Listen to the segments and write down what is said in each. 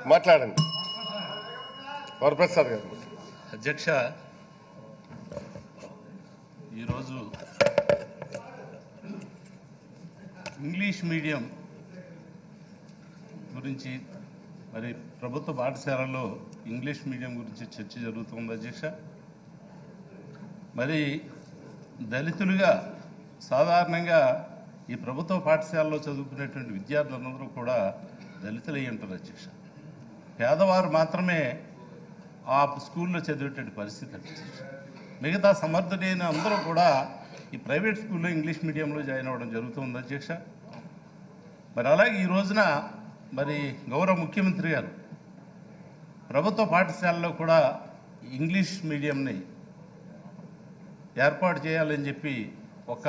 మాట్లాడండి వరప్రసాద్ గారు అధ్యక్ష ఈరోజు ఇంగ్లీష్ మీడియం గురించి మరి ప్రభుత్వ పాఠశాలల్లో ఇంగ్లీష్ మీడియం గురించి చర్చ జరుగుతుంది అధ్యక్ష మరి దళితులుగా సాధారణంగా ఈ ప్రభుత్వ పాఠశాలలో చదువుకునేటువంటి విద్యార్థులందరూ కూడా దళితులు అయ్యి ఉంటారు అధ్యక్ష పేదవారు మాత్రమే ఆ స్కూల్లో చదివేటువంటి పరిస్థితి అధ్యక్ష మిగతా సమర్థుడైన అందరూ కూడా ఈ ప్రైవేట్ స్కూల్లో ఇంగ్లీష్ మీడియంలో జాయిన్ అవ్వడం జరుగుతుంది అధ్యక్ష మరి అలాగే ఈ రోజున మరి గౌరవ ముఖ్యమంత్రి గారు ప్రభుత్వ పాఠశాలలో కూడా ఇంగ్లీష్ మీడియంని ఏర్పాటు చేయాలని చెప్పి ఒక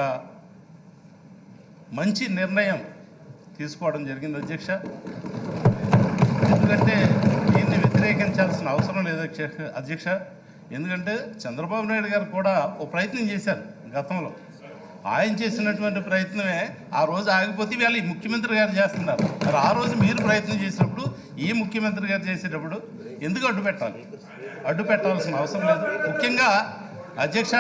మంచి నిర్ణయం తీసుకోవడం జరిగింది అధ్యక్ష ఎందుకంటే దీన్ని వ్యతిరేకించాల్సిన అవసరం లేదు అధ్యక్ష అధ్యక్ష ఎందుకంటే చంద్రబాబు నాయుడు గారు కూడా ఓ ప్రయత్నం చేశారు గతంలో ఆయన చేసినటువంటి ప్రయత్నమే ఆ రోజు ఆగిపోతే వీళ్ళు ఈ ముఖ్యమంత్రి గారు చేస్తున్నారు మరి ఆ రోజు మీరు ప్రయత్నం చేసినప్పుడు ఈ ముఖ్యమంత్రి గారు చేసేటప్పుడు ఎందుకు అడ్డు పెట్టాలి అడ్డు పెట్టాల్సిన అవసరం లేదు ముఖ్యంగా అధ్యక్ష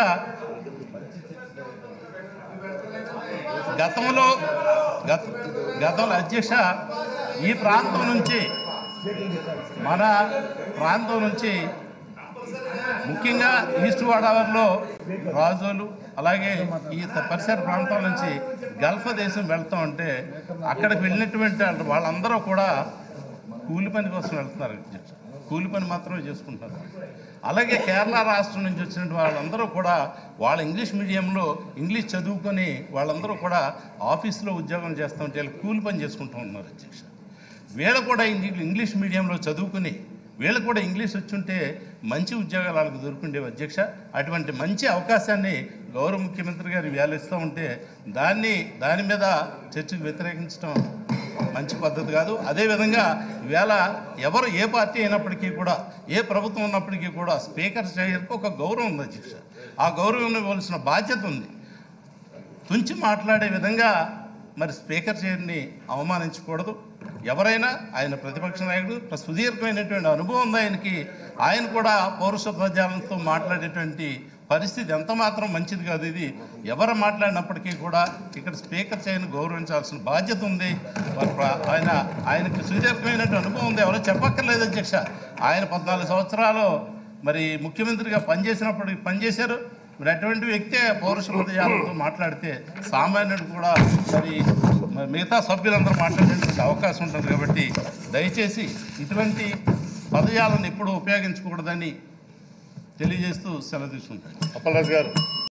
గతంలో గత గతంలో అధ్యక్ష ఈ ప్రాంతం నుంచి మన ప్రాంతం నుంచి ముఖ్యంగా ఈస్ట్ గోదావరిలో రాజోలు అలాగే ఈ పరిసర ప్రాంతాల నుంచి గల్ఫ్ దేశం వెళ్తాం అంటే అక్కడికి వెళ్ళినటువంటి వాళ్ళందరూ కూడా కూలి పని కోసం వెళ్తున్నారు అధ్యక్ష కూలి పని మాత్రమే చేసుకుంటారు అలాగే కేరళ రాష్ట్రం నుంచి వచ్చిన వాళ్ళందరూ కూడా వాళ్ళ ఇంగ్లీష్ మీడియంలో ఇంగ్లీష్ చదువుకొని వాళ్ళందరూ కూడా ఆఫీస్లో ఉద్యోగం చేస్తూ ఉంటే వీళ్ళు కూలి పని చేసుకుంటూ ఉన్నారు అధ్యక్ష వీళ్ళు కూడా ఇంగ్లీ- ఇంగ్లీష్ మీడియంలో చదువుకుని వీళ్ళు కూడా ఇంగ్లీష్ వచ్చుంటే మంచి ఉద్యోగాలు వాళ్ళకి దొరుకుండేవి అధ్యక్ష అటువంటి మంచి అవకాశాన్ని గౌరవ ముఖ్యమంత్రి గారు వేలిస్తూ ఉంటే దాన్ని దాని మీద చర్చకు వ్యతిరేకించడం మంచి పద్ధతి కాదు అదేవిధంగా ఈవేళ ఎవరు ఏ పార్టీ అయినప్పటికీ కూడా ఏ ప్రభుత్వం ఉన్నప్పటికీ కూడా స్పీకర్ చేయడానికి ఒక గౌరవం ఉంది అధ్యక్ష ఆ గౌరవం ఇవ్వాల్సిన బాధ్యత ఉంది తుంచి మాట్లాడే విధంగా మరి స్పీకర్ చైర్ని అవమానించకూడదు ఎవరైనా ఆయన ప్రతిపక్ష నాయకుడు ప్ర- సుదీర్ఘమైనటువంటి అనుభవం ఉంది ఆయనకి ఆయన కూడా పౌరుష ప్రజాలతో మాట్లాడేటువంటి పరిస్థితి ఎంత మాత్రం మంచిది కాదు ఇది ఎవరు మాట్లాడినప్పటికీ కూడా ఇక్కడ స్పీకర్ చైర్ని గౌరవించాల్సిన బాధ్యత ఉంది మరి ప్ర- ఆయన ఆయనకి సుదీర్ఘమైనటువంటి అనుభవం ఉంది ఎవరో చెప్పక్కర్లేదు అధ్యక్ష ఆయన పద్నాలుగు సంవత్సరాలు మరి ముఖ్యమంత్రిగా పనిచేసినప్పుడు పనిచేశారు మరి అటువంటి వ్యక్తే పౌరుష హృదయాలతో మాట్లాడితే సామాన్యుడు కూడా మరి మరి మిగతా సభ్యులందరూ మాట్లాడేటువంటి అవకాశం ఉంటుంది కాబట్టి దయచేసి ఇటువంటి పదజాలను ఎప్పుడూ ఉపయోగించకూడదని తెలియజేస్తూ సెలవు తీసుకుంటాను అప్పలరాజు గారు